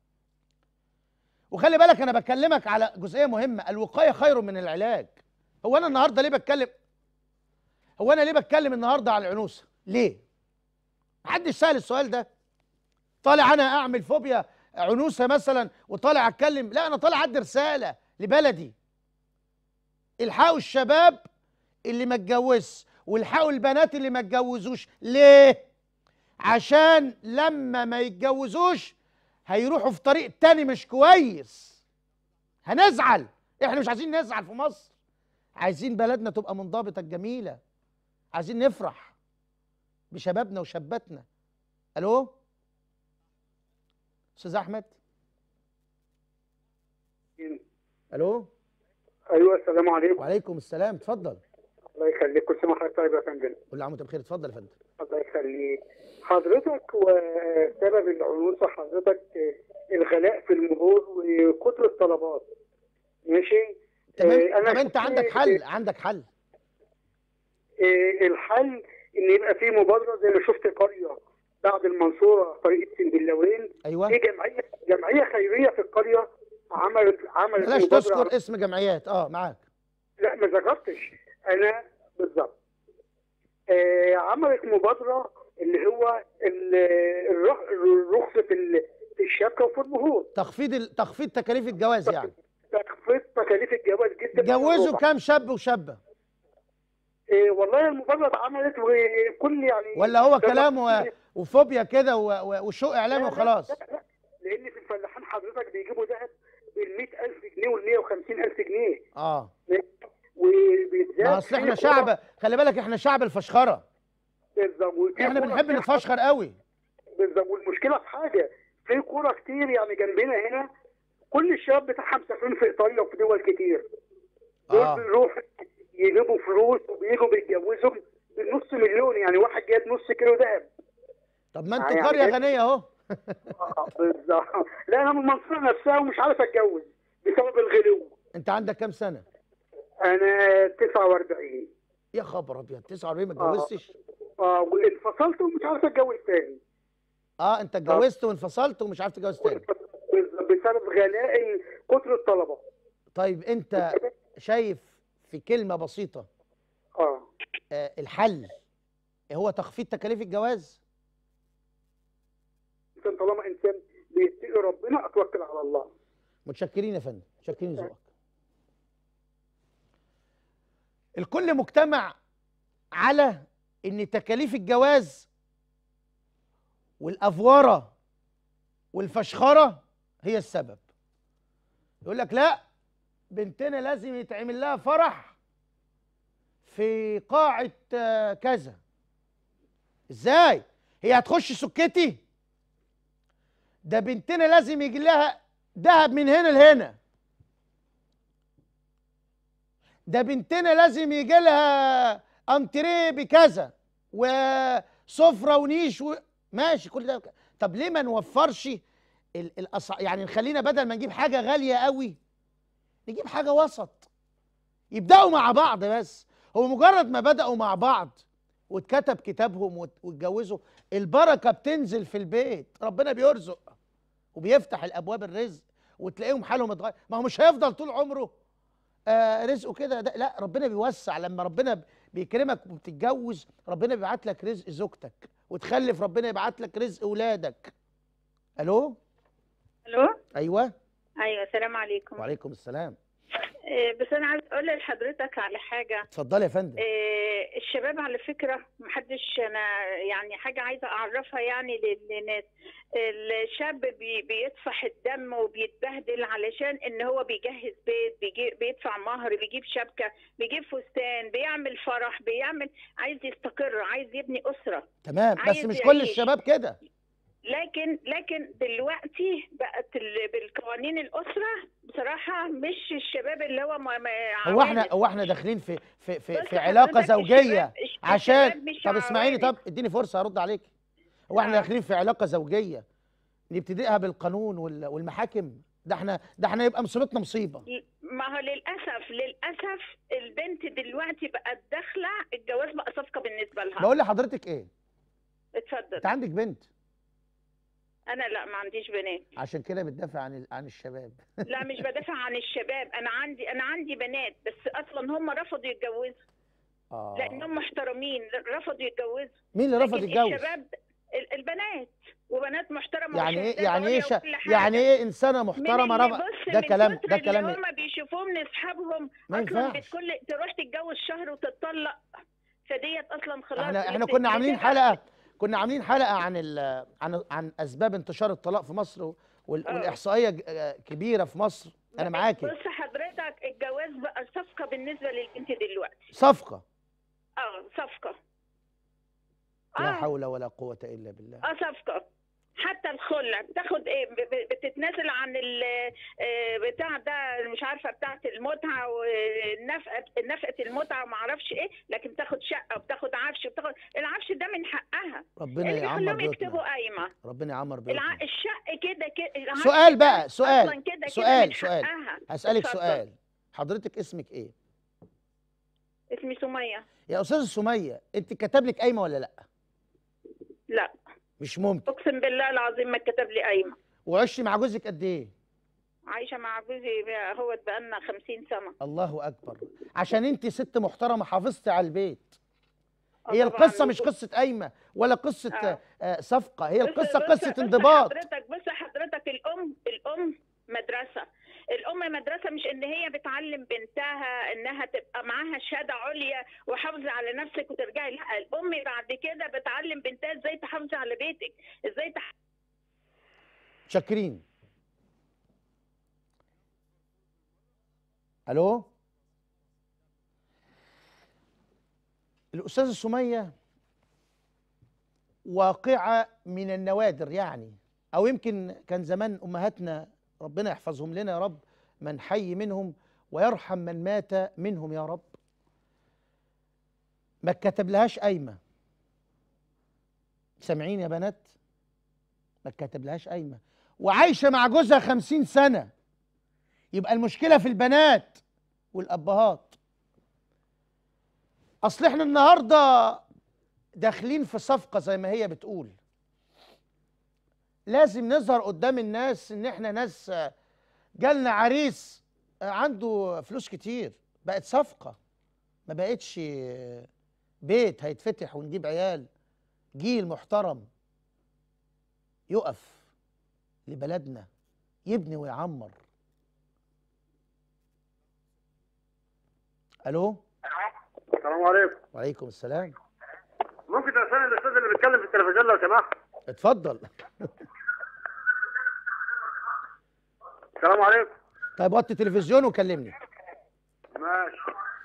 Speaker 1: وخلي بالك انا بكلمك على جزئيه مهمه الوقايه خير من العلاج هو انا النهارده ليه بتكلم هو انا ليه بتكلم النهارده على العنوسه ليه محدش سال السؤال ده طالع انا اعمل فوبيا عنوسه مثلا وطالع اتكلم لا انا طالع ادي رساله لبلدي الحقوا الشباب اللي ما اتجوزش والحقوا البنات اللي ما اتجوزوش ليه عشان لما ما يتجوزوش هيروحوا في طريق تاني مش كويس هنزعل احنا مش عايزين نزعل في مصر عايزين بلدنا تبقى منضبطه جميله عايزين نفرح بشبابنا وشاباتنا الو استاذ احمد الو
Speaker 9: ايوه السلام عليكم
Speaker 1: وعليكم السلام اتفضل
Speaker 9: الله يخليك كل سنه وحضرتك طيب يا فندم
Speaker 1: كل عام وانت بخير اتفضل يا فندم
Speaker 9: الله يخليك حضرتك وسبب العنوسه حضرتك الغلاء في المرور وكتر الطلبات ماشي
Speaker 1: تمام
Speaker 9: آه، أنا
Speaker 1: طب انت
Speaker 9: شفت-
Speaker 1: عندك حل عندك حل
Speaker 9: آه، الحل ان يبقى في مبادره زي ما شفت قريه بعد المنصوره طريق السنبلاوين
Speaker 1: ايوه
Speaker 9: في جمعيه جمعيه خيريه في القريه عملت عملت
Speaker 1: بلاش
Speaker 9: مبادرة
Speaker 1: تذكر اسم جمعيات اه معاك
Speaker 9: لا ما ذكرتش انا بالظبط آه عملت مبادره اللي هو ال- الرخ- رخصه ال- الشبكه وفي المهور
Speaker 1: تخفيض ال- تخفيض تكاليف الجواز يعني
Speaker 9: تخفيض تكاليف الجواز جدا
Speaker 1: جوزوا كام شاب وشابه
Speaker 9: آه والله المبادره اتعملت وكل يعني
Speaker 1: ولا هو
Speaker 9: ده
Speaker 1: كلام و-
Speaker 9: لا-
Speaker 1: وفوبيا كده و- و- وشوق اعلامي
Speaker 9: لا-
Speaker 1: وخلاص
Speaker 9: لا- لا، لان في الفلاحين حضرتك بيجيبوا ذهب بال 100000 جنيه وال 150000 جنيه
Speaker 1: اه
Speaker 9: وبيتزاد
Speaker 1: ما اصل احنا
Speaker 9: في
Speaker 1: شعب خلي بالك احنا شعب الفشخره
Speaker 9: بالظبط وفي
Speaker 1: احنا
Speaker 9: كورة
Speaker 1: بنحب
Speaker 9: كتير
Speaker 1: نتفشخر قوي
Speaker 9: بالظبط والمشكله في حاجه في كوره كتير يعني جنبنا هنا كل الشباب بتاعها مسافرين في ايطاليا وفي دول كتير دول
Speaker 1: اه
Speaker 9: بيروحوا يجيبوا فلوس وبيجوا بيتجوزوا بنص مليون يعني واحد جايب نص كيلو دهب
Speaker 1: طب ما انتوا
Speaker 9: يعني
Speaker 1: قريه
Speaker 9: إيه؟
Speaker 1: غنيه اهو
Speaker 9: آه، بالظبط لا انا من المنصوره نفسها ومش عارف اتجوز بسبب الغلو
Speaker 1: انت عندك كام سنه
Speaker 9: انا 49
Speaker 1: يا خبر ابيض 49 ما
Speaker 9: آه.
Speaker 1: اتجوزتش
Speaker 9: اه وانفصلت ومش عارف اتجوز تاني
Speaker 1: اه انت اتجوزت وانفصلت ومش عارف تتجوز تاني
Speaker 9: بسبب غلاء كتر الطلبه
Speaker 1: طيب انت شايف في كلمه بسيطه
Speaker 9: اه
Speaker 1: آه الحل هو تخفيض تكاليف الجواز
Speaker 9: انسان طالما انسان بيتقي ربنا اتوكل على الله
Speaker 1: متشكرين يا فندم متشكرين ذوقك الكل مجتمع على ان تكاليف الجواز والافوره والفشخره هي السبب يقول لك لا بنتنا لازم يتعمل لها فرح في قاعة آه، كذا ازاي هي هتخش سكتي ده بنتنا لازم يجي لها دهب من هنا لهنا ده بنتنا لازم يجي لها انتريه بكذا وسفره ونيش و... ماشي كل ده طب ليه ما نوفرش ال... الأص... يعني نخلينا بدل ما نجيب حاجه غاليه قوي نجيب حاجه وسط يبداوا مع بعض بس هو مجرد ما بداوا مع بعض واتكتب كتابهم وات- واتجوزوا البركه بتنزل في البيت ربنا بيرزق وبيفتح الابواب الرزق وتلاقيهم حالهم اتغير ما هو مش هيفضل طول عمره آه رزقه كده ده لا ربنا بيوسع لما ربنا ب- بيكرمك وبتتجوز ربنا بيبعت لك رزق زوجتك وتخلف ربنا يبعت لك رزق اولادك الو
Speaker 10: الو
Speaker 1: ايوه
Speaker 10: ايوه السلام عليكم
Speaker 1: وعليكم السلام
Speaker 10: إيه، بس انا عايز اقول لحضرتك على حاجه
Speaker 1: اتفضلي يا فندم
Speaker 10: إيه، الشباب على فكره محدش انا يعني حاجه عايزه اعرفها يعني لل- للناس الشاب بي بيدفع الدم وبيتبهدل علشان ان هو بيجهز بيت بيجي بيدفع مهر بيجيب شبكه بيجيب فستان بيعمل فرح بيعمل عايز يستقر عايز يبني اسره
Speaker 1: تمام بس
Speaker 10: عايز
Speaker 1: مش كل
Speaker 10: يعيش.
Speaker 1: الشباب كده
Speaker 10: لكن لكن دلوقتي بقت ال- بالقوانين الاسره بصراحه مش الشباب اللي هو ما ما
Speaker 1: هو احنا
Speaker 10: عوارض.
Speaker 1: هو احنا داخلين في في في,
Speaker 10: بص
Speaker 1: في علاقه
Speaker 10: حضرتك
Speaker 1: زوجيه
Speaker 10: الشباب- الش-
Speaker 1: عشان
Speaker 10: الشباب مش
Speaker 1: طب اسمعيني
Speaker 10: عوارض.
Speaker 1: طب اديني فرصه ارد عليك هو احنا
Speaker 10: آه.
Speaker 1: داخلين في علاقه زوجيه نبتدئها بالقانون وال- والمحاكم ده احنا ده احنا يبقى مصيبتنا مصيبه
Speaker 10: ما هو للاسف للاسف البنت دلوقتي بقت داخله الجواز بقى صفقه بالنسبه لها
Speaker 1: بقول لحضرتك ايه
Speaker 10: اتفضل
Speaker 1: انت عندك بنت
Speaker 10: انا لا ما عنديش بنات
Speaker 1: عشان كده بتدافع عن ال- عن الشباب
Speaker 10: لا مش بدافع عن الشباب انا عندي انا عندي بنات بس اصلا هم رفضوا يتجوزوا
Speaker 1: اه
Speaker 10: لانهم محترمين رفضوا يتجوزوا
Speaker 1: مين اللي رفض
Speaker 10: لكن
Speaker 1: يتجوز
Speaker 10: الشباب ال- البنات وبنات محترمه
Speaker 1: يعني ايه
Speaker 10: وشهادات
Speaker 1: يعني ايه
Speaker 10: عليا
Speaker 1: شا...
Speaker 10: وكل حاجة.
Speaker 1: يعني ايه انسانه
Speaker 10: من
Speaker 1: محترمه
Speaker 10: اللي
Speaker 1: رفض
Speaker 10: بص
Speaker 1: ده
Speaker 10: من
Speaker 1: كلام
Speaker 10: كتر
Speaker 1: ده
Speaker 10: اللي
Speaker 1: كلام
Speaker 10: هم بيشوفوه من اصحابهم
Speaker 1: ما
Speaker 10: اصلا
Speaker 1: ينفعش.
Speaker 10: بتكل تروح تتجوز شهر وتطلق فديت اصلا خلاص
Speaker 1: احنا احنا
Speaker 10: بت-
Speaker 1: كنا عاملين
Speaker 10: بتبقى-
Speaker 1: حلقه كنا عاملين حلقه عن ال... عن عن اسباب انتشار الطلاق في مصر وال...
Speaker 10: آه.
Speaker 1: والاحصائيه ج- آه، كبيره في مصر انا معاكي
Speaker 10: بص حضرتك الجواز بقى صفقه بالنسبه للبنت دلوقتي
Speaker 1: صفقه
Speaker 10: اه صفقه
Speaker 1: لا
Speaker 10: اه
Speaker 1: حول ولا قوه الا بالله
Speaker 10: اه صفقه حتى الخلع بتاخد ايه ب- ب- بتتنازل عن ال آه، بتاع ده مش عارفه بتاعه المتعه ونفقه نفقه المتعه وما اعرفش ايه لكن بتاخد شقه وبتاخد عفش وبتاخد العفش ده من حقها
Speaker 1: ربنا
Speaker 10: اللي
Speaker 1: يعمر
Speaker 10: بيخليهم
Speaker 1: بيوتنا
Speaker 10: يكتبوا قايمه
Speaker 1: ربنا يعمر
Speaker 10: الع...
Speaker 1: بيوتنا
Speaker 10: الشق كده كده العفش
Speaker 1: سؤال
Speaker 10: ده
Speaker 1: بقى سؤال
Speaker 10: أصلاً كده كده
Speaker 1: سؤال
Speaker 10: من
Speaker 1: سؤال
Speaker 10: حقها.
Speaker 1: هسألك
Speaker 10: اتفضل.
Speaker 1: سؤال حضرتك اسمك ايه
Speaker 10: اسمي سميه
Speaker 1: يا استاذه سميه انت كتب لك قايمه ولا لا
Speaker 10: لا
Speaker 1: مش ممكن
Speaker 10: اقسم بالله العظيم ما كتب لي قايمه
Speaker 1: وعشتي مع جوزك قد ايه
Speaker 10: عايشه مع جوزي بقى- هو بقالنا 50 سنه
Speaker 1: الله اكبر عشان انت ست محترمه حافظتي على البيت
Speaker 10: آه
Speaker 1: هي
Speaker 10: طبعاً.
Speaker 1: القصه مش قصه قايمه ولا قصه
Speaker 10: آه.
Speaker 1: آه. صفقه هي
Speaker 10: بص-
Speaker 1: القصه
Speaker 10: بص-
Speaker 1: قصه
Speaker 10: بص
Speaker 1: انضباط
Speaker 10: حضرتك بص حضرتك الام الام مدرسه الام مدرسه مش ان هي بتعلم بنتها انها تبقى معاها شهاده عليا وحافظي على نفسك وترجعي لا الام بعد كده بتعلم بنتها ازاي تحافظي على بيتك ازاي تح...
Speaker 1: شاكرين الو الاستاذه سميه واقعه من النوادر يعني او يمكن كان زمان امهاتنا ربنا يحفظهم لنا يا رب من حي منهم ويرحم من مات منهم يا رب ما كتب لهاش قايمه سامعين يا بنات ما كتب لهاش قايمه وعايشه مع جوزها خمسين سنه يبقى المشكله في البنات والابهات اصل احنا النهارده داخلين في صفقه زي ما هي بتقول لازم نظهر قدام الناس ان احنا ناس آه، جالنا عريس آه، عنده فلوس كتير بقت صفقه ما بقتش آه، بيت هيتفتح ونجيب عيال جيل محترم يقف لبلدنا يبني ويعمر الو
Speaker 11: السلام عليكم
Speaker 1: وعليكم السلام
Speaker 11: ممكن تسألني الاستاذ اللي بيتكلم في التلفزيون لو سمحت
Speaker 1: اتفضل
Speaker 11: السلام عليكم
Speaker 1: طيب وطي التلفزيون وكلمني
Speaker 11: ماشي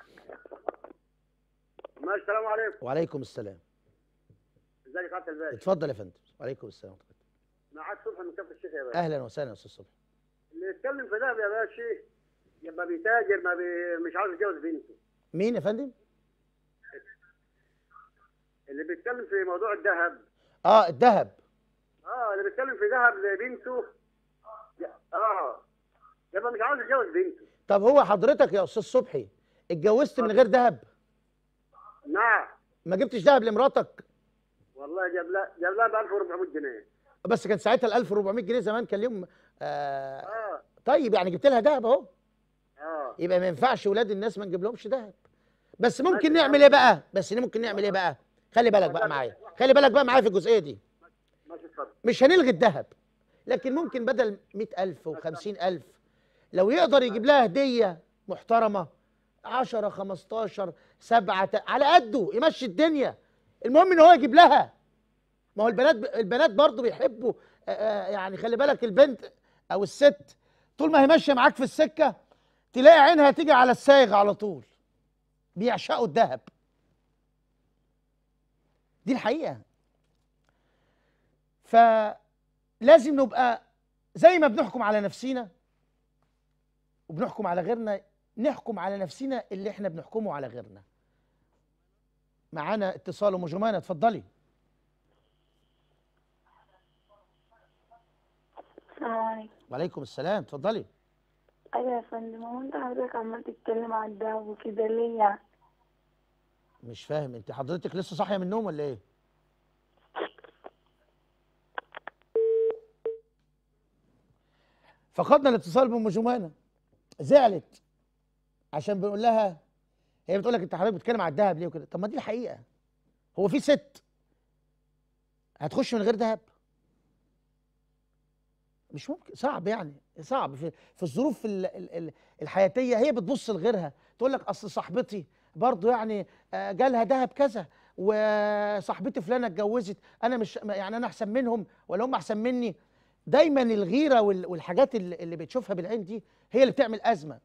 Speaker 11: ماشي السلام عليكم
Speaker 1: وعليكم السلام
Speaker 11: ازيك يا سعاده الباشا
Speaker 1: اتفضل يا فندم وعليكم السلام
Speaker 11: معاك صبحي من كفر الشيخ يا باشا
Speaker 1: اهلا وسهلا يا استاذ صبحي
Speaker 11: اللي يتكلم في دهب يا باشا يبقى بيتاجر ما بي... مش عاوز يتجوز بنته
Speaker 1: مين يا فندم
Speaker 11: اللي بيتكلم في موضوع الذهب
Speaker 1: اه الذهب
Speaker 11: اه اللي بيتكلم في ذهب لبنته اه يبقى مش عاوز يتجوز بنته
Speaker 1: طب هو حضرتك يا استاذ صبحي اتجوزت من غير ذهب
Speaker 11: نعم
Speaker 1: ما جبتش ذهب لمراتك
Speaker 11: والله جاب لها جاب لها ب 1400 جنيه
Speaker 1: بس كان ساعتها ال 1400 جنيه زمان كان ليهم آه
Speaker 11: اه
Speaker 1: طيب يعني جبت لها ذهب اهو
Speaker 11: اه
Speaker 1: يبقى ما ينفعش ولاد الناس ما نجيب لهمش ذهب بس ممكن
Speaker 11: ماشي.
Speaker 1: نعمل ايه بقى بس ممكن نعمل ايه بقى خلي بالك بقى معايا خلي بالك بقى معايا في الجزئيه دي
Speaker 11: ماشي اتفضل
Speaker 1: مش هنلغي الذهب لكن ممكن بدل 100000 و50000 لو يقدر يجيب لها هديه محترمه 10 15 7 على قده يمشي الدنيا المهم ان هو يجيب لها ما هو البنات البنات برضه بيحبوا آه، آه، يعني خلي بالك البنت او الست طول ما هي ماشيه معاك في السكه تلاقي عينها تيجي على السايغ على طول بيعشقوا الذهب دي الحقيقه فلازم نبقى زي ما بنحكم على نفسينا وبنحكم على غيرنا نحكم على نفسنا اللي احنا بنحكمه على غيرنا معانا اتصال ام جمانه اتفضلي
Speaker 12: السلام عليكم
Speaker 1: وعليكم السلام اتفضلي
Speaker 12: ايوه يا فندم هو انت حضرتك عمال تتكلم عن الدهب وكده ليه يعني
Speaker 1: مش فاهم انت حضرتك لسه صاحيه من النوم ولا ايه فقدنا الاتصال بام جمانه زعلت عشان بنقول لها هي بتقول لك انت حضرتك بتتكلم على الذهب ليه وكده طب ما دي الحقيقه هو في ست هتخش من غير ذهب مش ممكن صعب يعني صعب في, في الظروف ال- ال- ال- الحياتيه هي بتبص لغيرها تقول لك اصل صاحبتي برضو يعني آه، جالها ذهب كذا وصاحبتي فلانه اتجوزت انا مش يعني انا احسن منهم ولا هم احسن مني دايما الغيره وال- والحاجات اللي اللي بتشوفها بالعين دي هي اللي بتعمل ازمه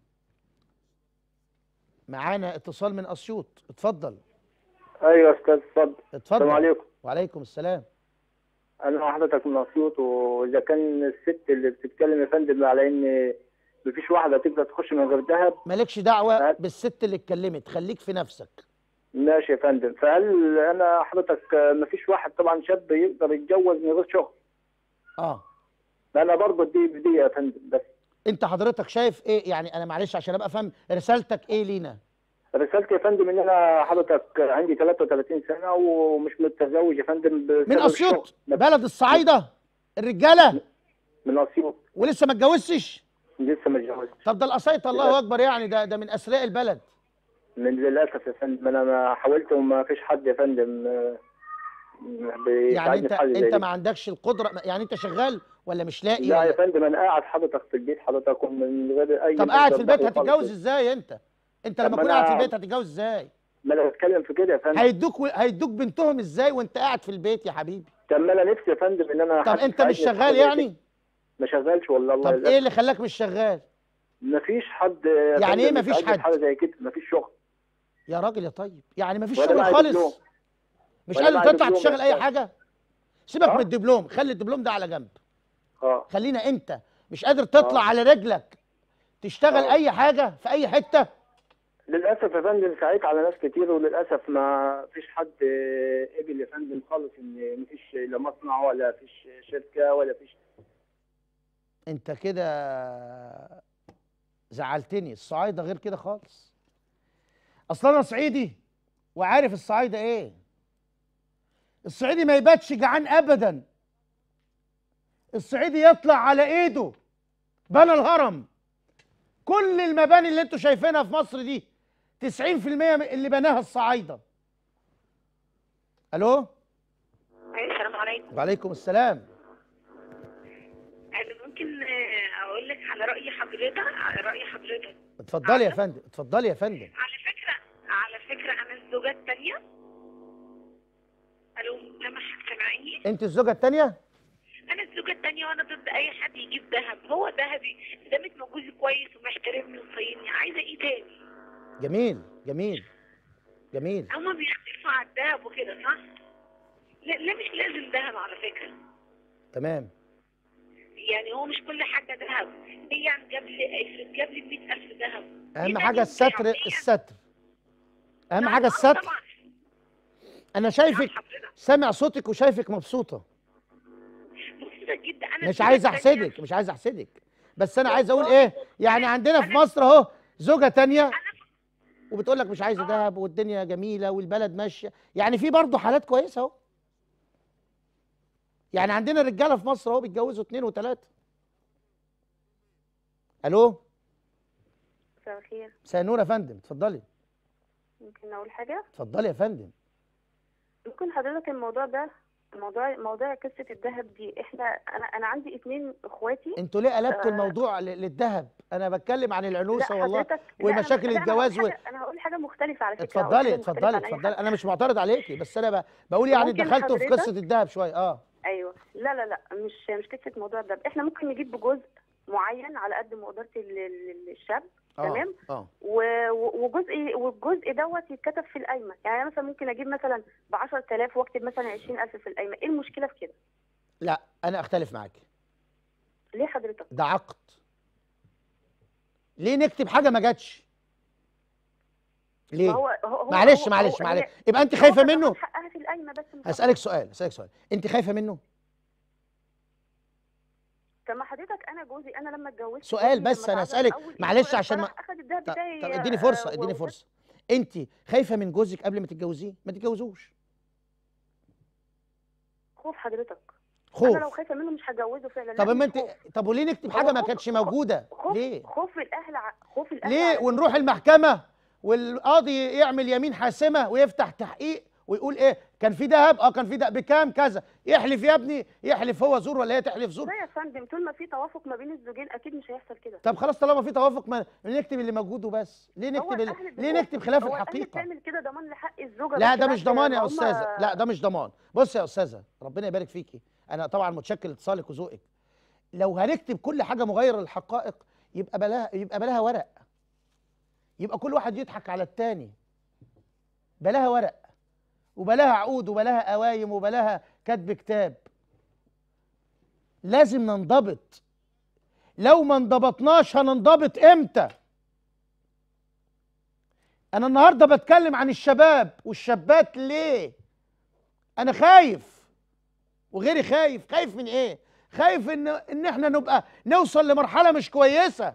Speaker 1: معانا اتصال من اسيوط اتفضل
Speaker 13: ايوه يا استاذ اتفضل
Speaker 1: اتفضل
Speaker 13: السلام عليكم
Speaker 1: وعليكم السلام
Speaker 13: انا حضرتك من اسيوط واذا كان الست اللي بتتكلم يا فندم على ان مفيش واحده تقدر تخش من غير ذهب
Speaker 1: مالكش دعوه بالست اللي اتكلمت خليك في نفسك
Speaker 13: ماشي يا فندم فهل انا حضرتك مفيش واحد طبعا شاب يقدر يتجوز من غير شغل
Speaker 1: اه
Speaker 13: انا برضه دي بدي يا فندم بس
Speaker 1: انت حضرتك شايف ايه يعني انا معلش عشان ابقى فاهم رسالتك ايه لينا
Speaker 13: رسالتي يا فندم ان انا حضرتك عندي 33 سنه ومش متزوج يا فندم بسبب
Speaker 1: من اسيوط
Speaker 13: الشغل.
Speaker 1: بلد الصعايده الرجاله
Speaker 13: من اسيوط
Speaker 1: ولسه ما اتجوزتش
Speaker 13: لسه ما اتجوزتش
Speaker 1: طب ده القصايطه الله اكبر يعني ده ده من اثرياء البلد
Speaker 13: من للاسف يا فندم انا ما حاولت وما فيش حد يا فندم آه،
Speaker 1: يعني
Speaker 13: بيساعدني
Speaker 1: انت
Speaker 13: في حاجه زي
Speaker 1: انت
Speaker 13: دي.
Speaker 1: ما عندكش القدره يعني انت شغال ولا مش لاقي
Speaker 13: لا يا
Speaker 1: ولا
Speaker 13: فندم انا قاعد حضرتك في البيت حضرتك ومن غير اي
Speaker 1: طب قاعد في البيت
Speaker 13: مصدر دخل
Speaker 1: هتتجوز
Speaker 13: خالص.
Speaker 1: ازاي انت انت
Speaker 13: طب
Speaker 1: لما
Speaker 13: ما
Speaker 1: تكون قاعد في
Speaker 13: أنا-
Speaker 1: البيت هتتجوز ازاي
Speaker 13: ما انا بتكلم في كده يا فندم
Speaker 1: هيدوك هيدوك بنتهم ازاي وانت قاعد في البيت يا حبيبي
Speaker 13: طب ما انا نفسي يا فندم ان انا
Speaker 1: طب
Speaker 13: حد
Speaker 1: انت مش
Speaker 13: يساعدني في
Speaker 1: شغال
Speaker 13: حاجة زي
Speaker 1: يعني
Speaker 13: كده. ما شغالش والله الله
Speaker 1: طب
Speaker 13: يرزقك.
Speaker 1: ايه اللي خلاك مش شغال
Speaker 13: ما فيش حد يا
Speaker 1: يعني ايه
Speaker 13: فندم
Speaker 1: مفيش
Speaker 13: يساعدني في
Speaker 1: حد؟
Speaker 13: حاجه زي كده ما فيش شغل
Speaker 1: يا راجل يا طيب يعني ما فيش
Speaker 13: ولا
Speaker 1: شغل
Speaker 13: بعد اليوم.
Speaker 1: خالص مش
Speaker 13: ولا
Speaker 1: قادر
Speaker 13: بعد
Speaker 1: تطلع
Speaker 13: دبلوم
Speaker 1: تشتغل
Speaker 13: يا
Speaker 1: اي
Speaker 13: أستاذ؟
Speaker 1: حاجه سيبك
Speaker 13: آه.
Speaker 1: من الدبلوم خلي الدبلوم ده على جنب
Speaker 13: اه
Speaker 1: خلينا انت مش قادر تطلع
Speaker 13: آه.
Speaker 1: على رجلك تشتغل
Speaker 13: آه.
Speaker 1: اي حاجه في اي حته
Speaker 13: للاسف يا فندم سعيت على ناس كتير وللاسف ما فيش حد آه، قبل يا فندم خالص ان مفيش لا مصنع ولا فيش شركه ولا فيش
Speaker 1: انت كده زعلتني الصعايده غير كده خالص اصل انا صعيدي وعارف الصعايده ايه الصعيدي ما يباتش جعان ابدا الصعيدي يطلع على ايده بنى الهرم كل المباني اللي انتوا شايفينها في مصر دي 90% من اللي بناها الصعايده الو
Speaker 14: السلام عليكم
Speaker 1: وعليكم السلام
Speaker 14: انا ممكن آه، اقول لك على راي حضرتك على راي حضرتك
Speaker 1: اتفضلي يا فندم اتفضلي يا فندم
Speaker 14: على فكره على فكره انا الزوجه الثانيه الو لمح سامعيني
Speaker 1: انت الزوجه الثانيه
Speaker 14: انا الزوجه الثانيه وانا ضد اي حد يجيب ذهب هو ذهبي دامت ما جوزي كويس ومحترمني وصيني عايزه ايه تاني
Speaker 1: جميل جميل جميل
Speaker 14: هما بيختلفوا على الذهب وكده صح لا, لا مش لازم ذهب على فكره
Speaker 1: تمام
Speaker 14: يعني هو مش كل حاجه ذهب هي يعني جاب لي افرض جاب لي 100000 ذهب
Speaker 1: اهم حاجه الستر الستر اهم حاجه الستر انا شايفك سامع صوتك وشايفك مبسوطه
Speaker 14: مبسوطه جدا انا
Speaker 1: مش عايز احسدك مش عايز احسدك بس انا عايز اقول ايه يعني عندنا في مصر اهو زوجه تانية وبتقول لك مش عايزه دهب والدنيا جميله والبلد ماشيه يعني في برضه حالات كويسه اهو يعني عندنا رجاله في مصر اهو بيتجوزوا اثنين وثلاثه الو
Speaker 15: مساء الخير
Speaker 1: مساء النور يا فندم اتفضلي
Speaker 15: ممكن اقول حاجه
Speaker 1: اتفضلي يا فندم
Speaker 15: ممكن حضرتك الموضوع ده موضوع موضوع قصه الذهب دي احنا انا انا عندي اتنين اخواتي
Speaker 1: انتوا ليه قلبتوا
Speaker 15: آه،
Speaker 1: الموضوع ل- للذهب انا بتكلم عن العنوسه
Speaker 15: لا
Speaker 1: والله
Speaker 15: حضرتك- لا، أنا-
Speaker 1: ومشاكل
Speaker 15: لا، أنا
Speaker 1: الجواز و...
Speaker 15: هقول حاجة- انا هقول حاجه مختلفه على فكره هقول
Speaker 1: اتفضلي
Speaker 15: حاجة مختلفة
Speaker 1: اتفضلي
Speaker 15: عن أي
Speaker 1: اتفضلي
Speaker 15: حد.
Speaker 1: انا مش معترض عليكي بس انا ب... بقول يعني
Speaker 15: ممكن
Speaker 1: دخلتوا في
Speaker 15: حضرتك-
Speaker 1: قصه الذهب شويه اه
Speaker 15: ايوه لا لا لا مش مش قصه موضوع الذهب احنا ممكن نجيب بجزء معين على قد مقدره ال- ال- الشاب
Speaker 1: اه
Speaker 15: تمام
Speaker 1: اه
Speaker 15: و- و- وجزء والجزء دوت يتكتب في القايمه يعني أنا مثلا ممكن اجيب مثلا ب 10000 واكتب مثلا 20000 في القايمه ايه المشكله في كده
Speaker 1: لا انا اختلف معاكي
Speaker 15: ليه حضرتك
Speaker 1: ده عقد ليه نكتب حاجه ما جاتش ليه
Speaker 15: ما هو هو هو
Speaker 1: معلش
Speaker 15: هو-
Speaker 1: معلش
Speaker 15: هو-
Speaker 1: معلش
Speaker 15: هي-
Speaker 1: يبقى انت
Speaker 15: هو
Speaker 1: خايفه
Speaker 15: كان
Speaker 1: منه
Speaker 15: واخد حقها في القايمه بس مش
Speaker 1: هسالك سؤال هسالك سؤال انت خايفه منه
Speaker 15: طب ما حضرتك انا جوزي انا لما اتجوزت
Speaker 1: سؤال
Speaker 15: جوزي
Speaker 1: بس
Speaker 15: لما
Speaker 1: انا
Speaker 15: اتعزل
Speaker 1: اسالك
Speaker 15: أول
Speaker 1: معلش
Speaker 15: أسبوع
Speaker 1: عشان ما
Speaker 15: فرح اخد الدهب
Speaker 1: طب,
Speaker 15: بتاعي
Speaker 1: طب اديني
Speaker 15: آه،
Speaker 1: فرصه
Speaker 15: و-
Speaker 1: اديني
Speaker 15: و-
Speaker 1: فرصه انت خايفه من جوزك قبل ما تتجوزيه ما تتجوزوش
Speaker 15: خوف حضرتك
Speaker 1: خوف.
Speaker 15: انا لو خايفه منه مش هتجوزه فعلا
Speaker 1: طب
Speaker 15: لا،
Speaker 1: اما
Speaker 15: مش
Speaker 1: انت
Speaker 15: خوف.
Speaker 1: طب وليه نكتب
Speaker 15: هو
Speaker 1: حاجه ما
Speaker 15: خوف-
Speaker 1: كانتش موجوده
Speaker 15: خوف
Speaker 1: ليه
Speaker 15: خوف الاهل ع- خوف الاهل
Speaker 1: ليه
Speaker 15: على
Speaker 1: ونروح المحكمه والقاضي يعمل يمين حاسمه ويفتح تحقيق ويقول ايه كان في دهب اه كان في دهب بكام كذا يحلف يا ابني يحلف هو زور ولا هي تحلف زور
Speaker 15: لا يا فندم طول ما في توافق ما بين الزوجين اكيد مش هيحصل كده
Speaker 1: طب خلاص طالما في توافق ما نكتب اللي موجود وبس ليه
Speaker 15: هو
Speaker 1: نكتب ال...
Speaker 15: الأهل
Speaker 1: ليه
Speaker 15: بيقول-
Speaker 1: نكتب خلاف
Speaker 15: هو الأهل
Speaker 1: الحقيقه
Speaker 15: بتعمل كده ضمان لحق الزوجه
Speaker 1: لا
Speaker 15: بس
Speaker 1: ده
Speaker 15: بعد
Speaker 1: مش ضمان يا
Speaker 15: ما هم-
Speaker 1: استاذه لا ده مش ضمان بص يا استاذه ربنا يبارك فيكي انا طبعا متشكر لاتصالك وذوقك لو هنكتب كل حاجه مغايره للحقائق يبقى بلاها يبقى بلاها ورق يبقى كل واحد يضحك على التاني بلاها ورق وبلاها عقود وبلاها قوايم وبلاها كتب كتاب لازم ننضبط لو ما انضبطناش هننضبط امتى انا النهارده بتكلم عن الشباب والشابات ليه انا خايف وغيري خايف خايف من ايه خايف ان ان احنا نبقى نوصل لمرحله مش كويسه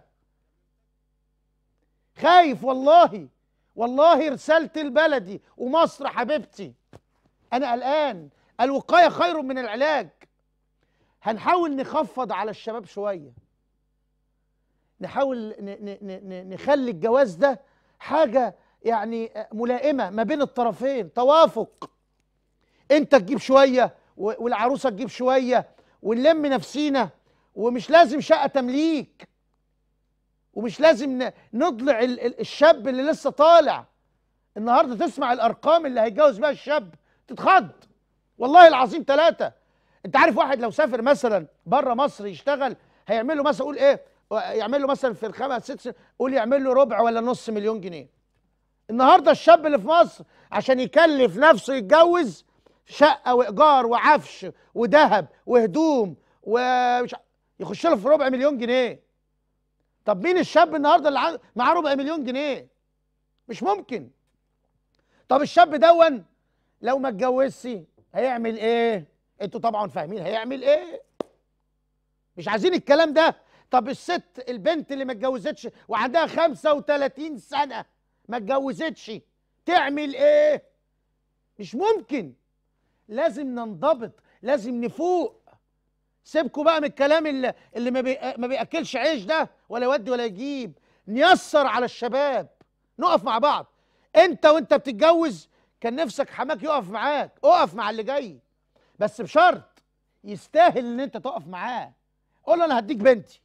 Speaker 1: خايف والله والله رسالة البلدي ومصر حبيبتي انا قلقان الوقايه خير من العلاج هنحاول نخفض على الشباب شويه نحاول ن- ن- ن- ن- نخلي الجواز ده حاجه يعني ملائمه ما بين الطرفين توافق انت تجيب شويه و- والعروسه تجيب شويه ونلم نفسينا ومش لازم شقه تمليك ومش لازم ن- نضلع ال- ال- الشاب اللي لسه طالع النهارده تسمع الارقام اللي هيتجوز بيها الشاب تتخض والله العظيم ثلاثه انت عارف واحد لو سافر مثلا بره مصر يشتغل هيعمل له مثلا قول ايه يعمل له مثلا في الخمس ست سنين قول يعمل له ربع ولا نص مليون جنيه النهارده الشاب اللي في مصر عشان يكلف نفسه يتجوز شقه وايجار وعفش وذهب وهدوم ومش ع- يخش له في ربع مليون جنيه طب مين الشاب النهارده اللي عنده- معاه ربع مليون جنيه مش ممكن طب الشاب دون لو ما اتجوزش هيعمل ايه انتوا طبعا فاهمين هيعمل ايه مش عايزين الكلام ده طب الست البنت اللي ما اتجوزتش وعندها 35 سنه ما اتجوزتش تعمل ايه مش ممكن لازم ننضبط لازم نفوق سيبكوا بقى من الكلام اللي, اللي ما, بي... ما بياكلش عيش ده ولا يودي ولا يجيب نيسر على الشباب نقف مع بعض انت وانت بتتجوز كان نفسك حماك يقف معاك اقف مع اللي جاي بس بشرط يستاهل ان انت تقف معاه قول له انا هديك بنتي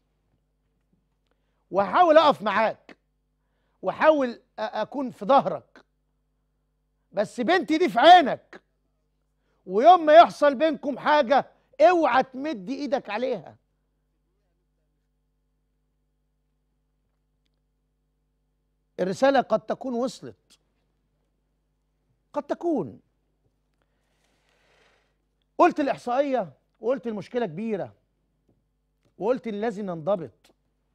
Speaker 1: وهحاول اقف معاك واحاول أ- اكون في ظهرك بس بنتي دي في عينك ويوم ما يحصل بينكم حاجه اوعى تمد ايدك عليها الرساله قد تكون وصلت قد تكون قلت الاحصائيه وقلت المشكله كبيره وقلت ان لازم ننضبط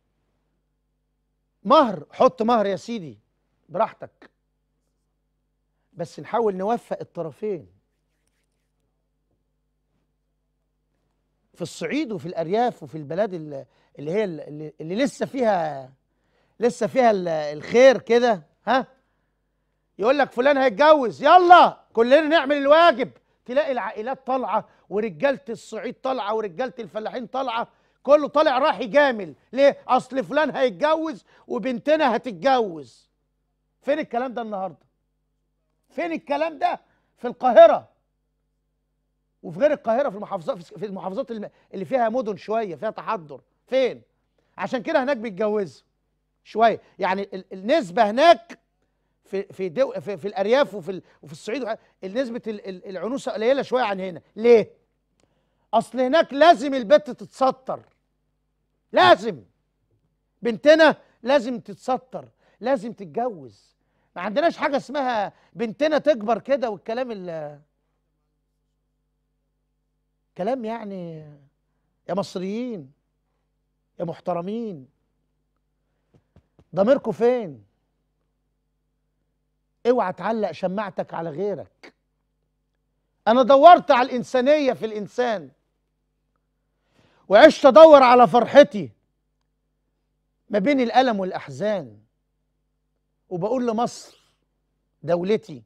Speaker 1: مهر حط مهر يا سيدي براحتك بس نحاول نوفق الطرفين في الصعيد وفي الارياف وفي البلاد اللي اللي هي اللي, اللي لسه فيها لسه فيها ال- الخير كده ها يقول لك فلان هيتجوز يلا كلنا نعمل الواجب تلاقي العائلات طالعه ورجاله الصعيد طالعه ورجاله الفلاحين طالعه كله طالع راح يجامل ليه اصل فلان هيتجوز وبنتنا هتتجوز فين الكلام ده النهارده فين الكلام ده في القاهره وفي غير القاهره في المحافظات في المحافظات الم- اللي فيها مدن شويه فيها تحضر فين عشان كده هناك بيتجوزوا شويه يعني ال- النسبه هناك في في دو في, في الارياف وفي ال- وفي الصعيد وح- النسبه ال- ال- العنوسه قليله شويه عن هنا ليه اصل هناك لازم البت تتستر لازم بنتنا لازم تتستر لازم تتجوز ما عندناش حاجه اسمها بنتنا تكبر كده والكلام ال كلام يعني يا مصريين يا محترمين ضميركم فين اوعى تعلق شماعتك على غيرك انا دورت على الانسانيه في الانسان وعشت ادور على فرحتي ما بين الالم والاحزان وبقول لمصر دولتي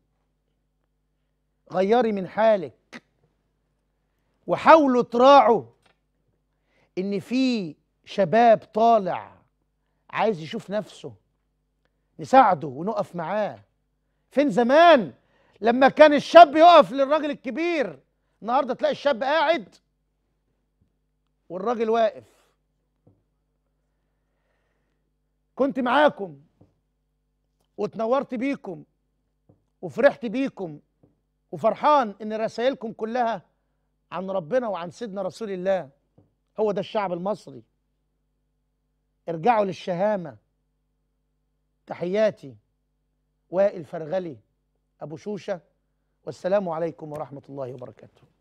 Speaker 1: غيري من حالك وحاولوا تراعوا ان في شباب طالع عايز يشوف نفسه نساعده ونقف معاه فين زمان لما كان الشاب يقف للراجل الكبير النهارده تلاقي الشاب قاعد والراجل واقف كنت معاكم واتنورت بيكم وفرحت بيكم وفرحان ان رسائلكم كلها عن ربنا وعن سيدنا رسول الله هو ده الشعب المصري ارجعوا للشهامة تحياتي وائل فرغلي أبو شوشة والسلام عليكم ورحمة الله وبركاته